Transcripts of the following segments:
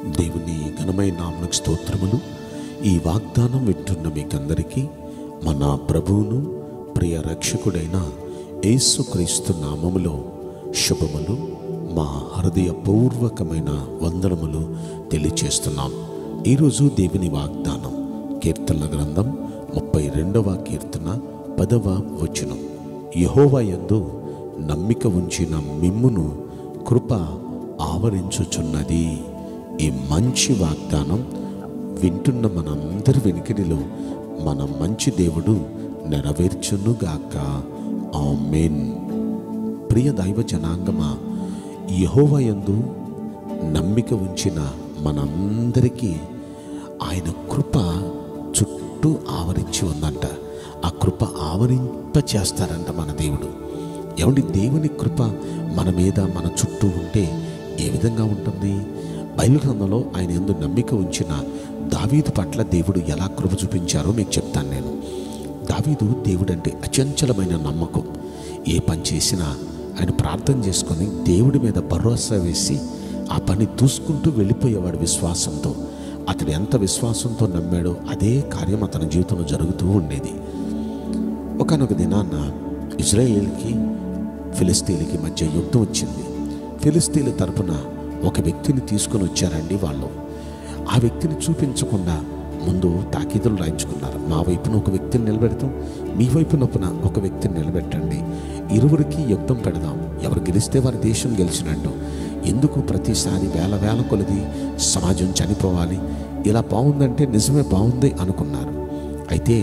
దేవుని ఘనమైన నామకు స్తోత్రములు ఈ వాగ్దానం వింటున్న మీకందరికీ మన ప్రభువును ప్రియ రక్షకుడైన యేసుక్రీస్తు నామములో శుభములు మా హృదయపూర్వకమైన వందనములు తెలియచేస్తున్నాం ఈరోజు దేవుని వాగ్దానం కీర్తనల గ్రంథం ముప్పై రెండవ కీర్తన పదవ వచనం యహోవా యందు నమ్మిక ఉంచిన మిమ్మును కృప ఆవరించుచున్నది ఈ మంచి వాగ్దానం వింటున్న మనందరి వెనుకడిలో మన మంచి దేవుడు నెరవేర్చునుగాక ఆమెన్ ప్రియ దైవ జనాంగమా యహోవయందు నమ్మిక ఉంచిన మనందరికీ ఆయన కృప చుట్టూ ఆవరించి ఉందంట ఆ కృప ఆవరింప చేస్తారంట మన దేవుడు ఏమండి దేవుని కృప మన మీద మన చుట్టూ ఉంటే ఏ విధంగా ఉంటుంది బయలుగ్రంథంలో ఆయన ఎందు నమ్మిక ఉంచిన దావీదు పట్ల దేవుడు ఎలా కృప చూపించారో మీకు చెప్తాను నేను దావీదు దేవుడంటే అచంచలమైన నమ్మకం ఏ పని చేసినా ఆయన ప్రార్థన చేసుకొని దేవుడి మీద భరోసా వేసి ఆ పని దూసుకుంటూ వెళ్ళిపోయేవాడు విశ్వాసంతో అతడు ఎంత విశ్వాసంతో నమ్మాడో అదే కార్యం అతని జీవితంలో జరుగుతూ ఉండేది ఒకనొక దినాన్న ఇజ్రాయేల్కి ఫిలిస్తీన్లకి మధ్య యుద్ధం వచ్చింది ఫిలిస్తీన్ల తరపున ఒక వ్యక్తిని తీసుకొని వచ్చారండి వాళ్ళు ఆ వ్యక్తిని చూపించకుండా ముందు తాకీదులు రాయించుకున్నారు మా వైపున ఒక వ్యక్తిని నిలబెడతాం మీ వైపునొప్పున ఒక వ్యక్తిని నిలబెట్టండి ఇరువురికి యుద్ధం పెడదాం ఎవరు గెలిస్తే వారి దేశం గెలిచినట్టు ఎందుకు ప్రతిసారి వేల వేల కొలది సమాజం చనిపోవాలి ఇలా బాగుందంటే నిజమే బాగుంది అనుకున్నారు అయితే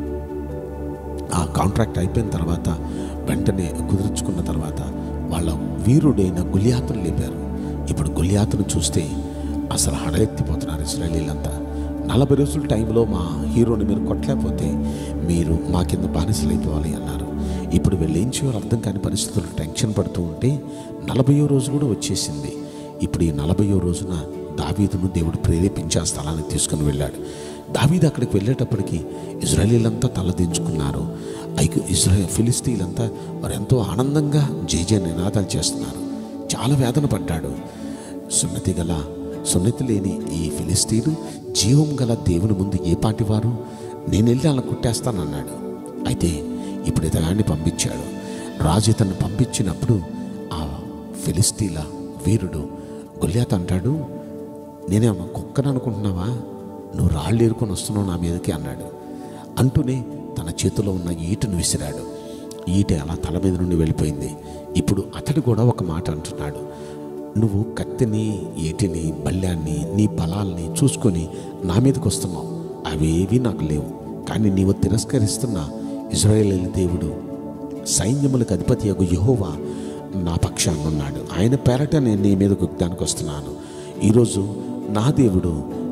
ఆ కాంట్రాక్ట్ అయిపోయిన తర్వాత వెంటనే కుదుర్చుకున్న తర్వాత వాళ్ళ వీరుడైన గులియాతును లేపారు ఇప్పుడు గులియాతును చూస్తే అసలు హడలెత్తిపోతున్నారు ఇస్రాయలీలంతా నలభై రోజుల టైంలో మా హీరోని మీరు కొట్టలేకపోతే మీరు మా కింద బానిసలైపోవాలి అన్నారు ఇప్పుడు వీళ్ళు ఏం చేయాలో అర్థం కాని పరిస్థితులు టెన్షన్ పడుతూ ఉంటే నలభయో రోజు కూడా వచ్చేసింది ఇప్పుడు ఈ నలభయో రోజున దావీదును దేవుడు ప్రేరేపించి ఆ స్థలానికి తీసుకుని వెళ్ళాడు దావీదు అక్కడికి వెళ్ళేటప్పటికి ఇజ్రాయలీలంతా తలదించుకున్నారు ఐకు ఇజ్రాయల్ ఫిలిస్తీన్లంతా వారు ఎంతో ఆనందంగా జయ జయ నినాదాలు చేస్తున్నారు చాలా వేదన పడ్డాడు సున్నతి గల సున్నతి లేని ఈ ఫిలిస్తీను జీవం గల దేవుని ముందు ఏ పాటి వారు నేను వెళ్ళి అలా కుట్టేస్తానన్నాడు అయితే ఇప్పుడు ఇతగాన్ని పంపించాడు రాజు ఇతన్ని పంపించినప్పుడు ఆ ఫిలిస్తీన్ల వీరుడు గొల్యాత్ అంటాడు నేనేమో కుక్కను అనుకుంటున్నావా నువ్వు రాళ్ళు ఏరుకొని వస్తున్నావు నా మీదకి అన్నాడు అంటూనే తన చేతిలో ఉన్న ఈటను విసిరాడు ఈట అలా తల మీద నుండి వెళ్ళిపోయింది ఇప్పుడు అతడు కూడా ఒక మాట అంటున్నాడు నువ్వు కత్తిని ఈటిని బల్యాన్ని నీ బలాల్ని చూసుకొని నా మీదకి వస్తున్నావు అవేవి నాకు లేవు కానీ నీవు తిరస్కరిస్తున్న ఇజ్రాయేల్ దేవుడు సైన్యములకు అధిపతి యొక్క యహోవా నా పక్షాన్ని ఉన్నాడు ఆయన పేరట నేను నీ మీదకు యుద్ధానికి వస్తున్నాను ఈరోజు నా దేవుడు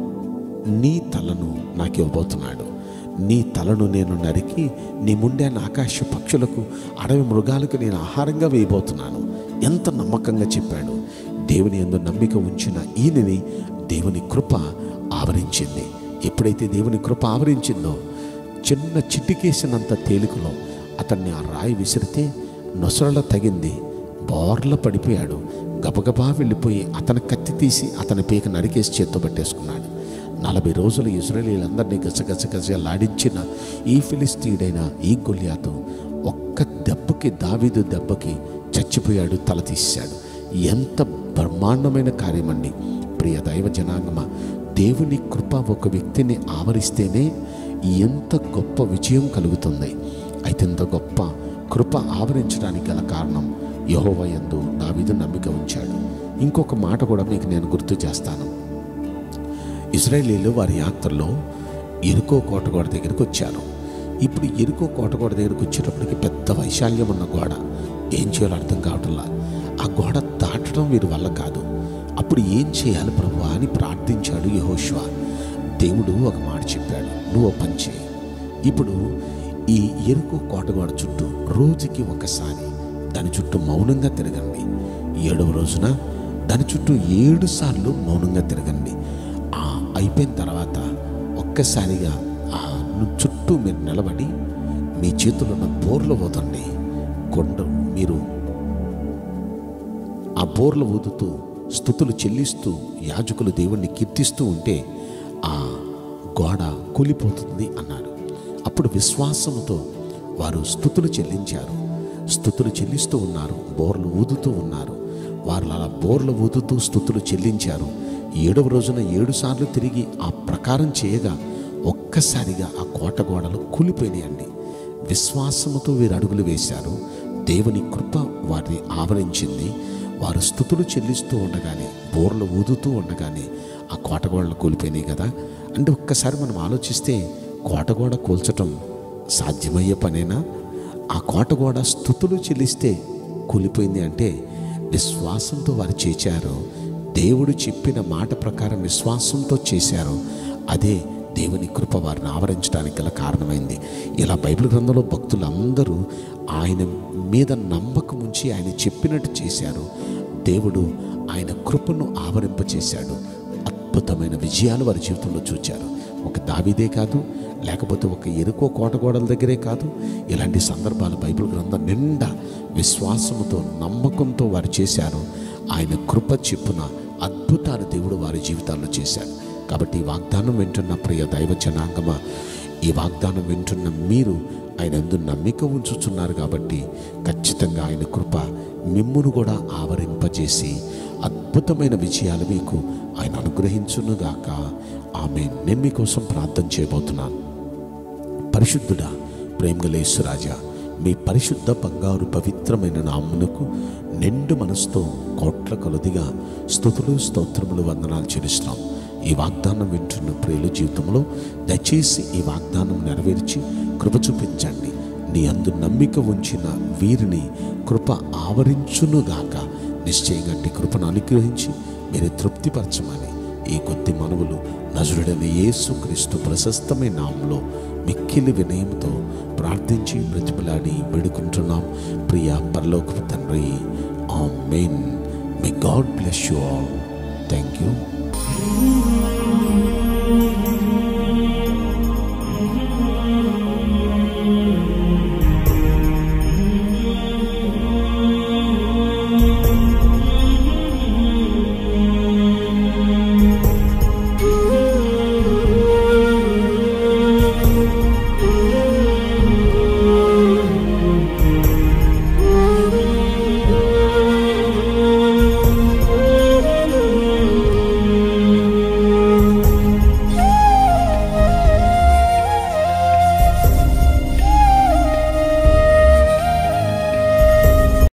నీ తలను నాకు ఇవ్వబోతున్నాడు నీ తలను నేను నరికి నీ ముండాన్ని ఆకాశ పక్షులకు అడవి మృగాలకు నేను ఆహారంగా వేయబోతున్నాను ఎంత నమ్మకంగా చెప్పాడు దేవుని ఎందు నమ్మిక ఉంచిన ఈయనని దేవుని కృప ఆవరించింది ఎప్పుడైతే దేవుని కృప ఆవరించిందో చిన్న చిటికేసినంత తేలికలో అతన్ని ఆ రాయి విసిరితే నొసరల తగింది బోర్ల పడిపోయాడు గబగబా వెళ్ళిపోయి అతని కత్తి తీసి అతని పీక నరికేసి చేత్తో పట్టేసుకున్నాడు నలభై రోజులు ఇజ్రాయేలీలందరినీ గసగస గసలాడించిన ఈ ఫిలిస్తీడైన ఈ గొల్యాతు ఒక్క దెబ్బకి దావీదు దెబ్బకి చచ్చిపోయాడు తల తీశాడు ఎంత బ్రహ్మాండమైన కార్యమండి ప్రియ దైవ జనాంగమ దేవుని కృప ఒక వ్యక్తిని ఆవరిస్తేనే ఎంత గొప్ప విజయం కలుగుతుంది అయితే ఇంత గొప్ప కృప ఆవరించడానికి గల కారణం యహోవయందు దావీదు నమ్మిక ఉంచాడు ఇంకొక మాట కూడా మీకు నేను గుర్తు చేస్తాను ఇజ్రాయేలీలు వారి యాత్రలో ఎరుకో కోటగోడ దగ్గరికి వచ్చారు ఇప్పుడు ఎరుకో కోటగోడ దగ్గరికి వచ్చేటప్పటికి పెద్ద వైశాల్యం ఉన్న గోడ ఏం చేయాలో అర్థం కావటంలా ఆ గోడ దాటడం వీరి వల్ల కాదు అప్పుడు ఏం చేయాలి ప్రభు అని ప్రార్థించాడు యహోష్వ దేవుడు ఒక మాట చెప్పాడు నువ్వు ఓ పని చేయి ఇప్పుడు ఈ ఎరుకో కోటగోడ చుట్టూ రోజుకి ఒకసారి దాని చుట్టూ మౌనంగా తిరగండి ఏడవ రోజున దాని చుట్టూ ఏడు సార్లు మౌనంగా తిరగండి ఆ అయిపోయిన తర్వాత ఒక్కసారిగా ఆ ను- చుట్టూ మీరు నిలబడి మీ చేతుల్లో ఉన్న బోర్లు పోతండి కొండ మీరు ఆ బోర్లు ఊదుతూ స్థుతులు చెల్లిస్తూ యాజకులు దేవుణ్ణి కీర్తిస్తూ ఉంటే ఆ గోడ కూలిపోతుంది అన్నాడు అప్పుడు విశ్వాసముతో వారు స్థుతులు చెల్లించారు స్థుతులు చెల్లిస్తూ ఉన్నారు బోర్లు ఊదుతూ ఉన్నారు వారు అలా బోర్లు ఊదుతూ స్థుతులు చెల్లించారు ఏడవ రోజున ఏడు సార్లు తిరిగి ఆ ప్రకారం చేయగా ఒక్కసారిగా ఆ కోట గోడలు కూలిపోయినాయండి విశ్వాసముతో వీరు అడుగులు వేశారు దేవుని కృప వారిని ఆవరించింది వారు స్థుతులు చెల్లిస్తూ ఉండగానే బోర్లు ఊదుతూ ఉండగానే ఆ కోటగోడలు కూలిపోయినాయి కదా అంటే ఒక్కసారి మనం ఆలోచిస్తే కోటగోడ కూల్చటం సాధ్యమయ్యే పనేనా ఆ కోటగోడ స్థుతులు చెల్లిస్తే కూలిపోయింది అంటే విశ్వాసంతో వారు చేశారు దేవుడు చెప్పిన మాట ప్రకారం విశ్వాసంతో చేశారు అదే దేవుని కృప వారిని ఆవరించడానికి గల కారణమైంది ఇలా బైబిల్ గ్రంథంలో భక్తులందరూ ఆయన మీద నమ్మకం ఉంచి ఆయన చెప్పినట్టు చేశారు దేవుడు ఆయన కృపను ఆవరింపచేశాడు అద్భుతమైన విజయాలు వారి జీవితంలో చూచారు ఒక దావిదే కాదు లేకపోతే ఒక ఎరుకో కోటగోడల దగ్గరే కాదు ఇలాంటి సందర్భాలు బైబిల్ గ్రంథం నిండా విశ్వాసముతో నమ్మకంతో వారు చేశారు ఆయన కృప చెప్పున అద్భుతాలు దేవుడు వారి జీవితాల్లో చేశారు కాబట్టి ఈ వాగ్దానం వింటున్న ప్రియ దైవ జనాంగమా ఈ వాగ్దానం వింటున్న మీరు ఆయన ఎందు నమ్మిక ఉంచుతున్నారు కాబట్టి ఖచ్చితంగా ఆయన కృప మిమ్మును కూడా ఆవరింపజేసి అద్భుతమైన విజయాలు మీకు ఆయన అనుగ్రహించునుగాక ఆమె నేను మీకోసం ప్రార్థన చేయబోతున్నాను పరిశుద్ధుడా ప్రేమగలేశ్వరాజా మీ పరిశుద్ధ బంగారు పవిత్రమైన నామునకు నిండు మనసుతో కోట్ల కొలదిగా స్థుతులు స్తోత్రములు వందనాలు చెల్లిస్తున్నాం ఈ వాగ్దానం వింటున్న ప్రియుల జీవితంలో దయచేసి ఈ వాగ్దానం నెరవేర్చి కృప చూపించండి నీ అందు నమ్మిక ఉంచిన వీరిని కృప ఆవరించునుగాక నిశ్చయంగా నీ కృపను అనుగ్రహించి మీరు తృప్తిపరచమని ఈ కొద్ది మనవులు నజరుడైన యేసు క్రీస్తు ప్రశస్తమైన నామంలో మిక్కిలి వినయంతో ప్రార్థించి బ్రతిమలాడి వేడుకుంటున్నాం ప్రియ పరలోకపు తండ్రి ఆ మెయిన్ may God bless you all thank you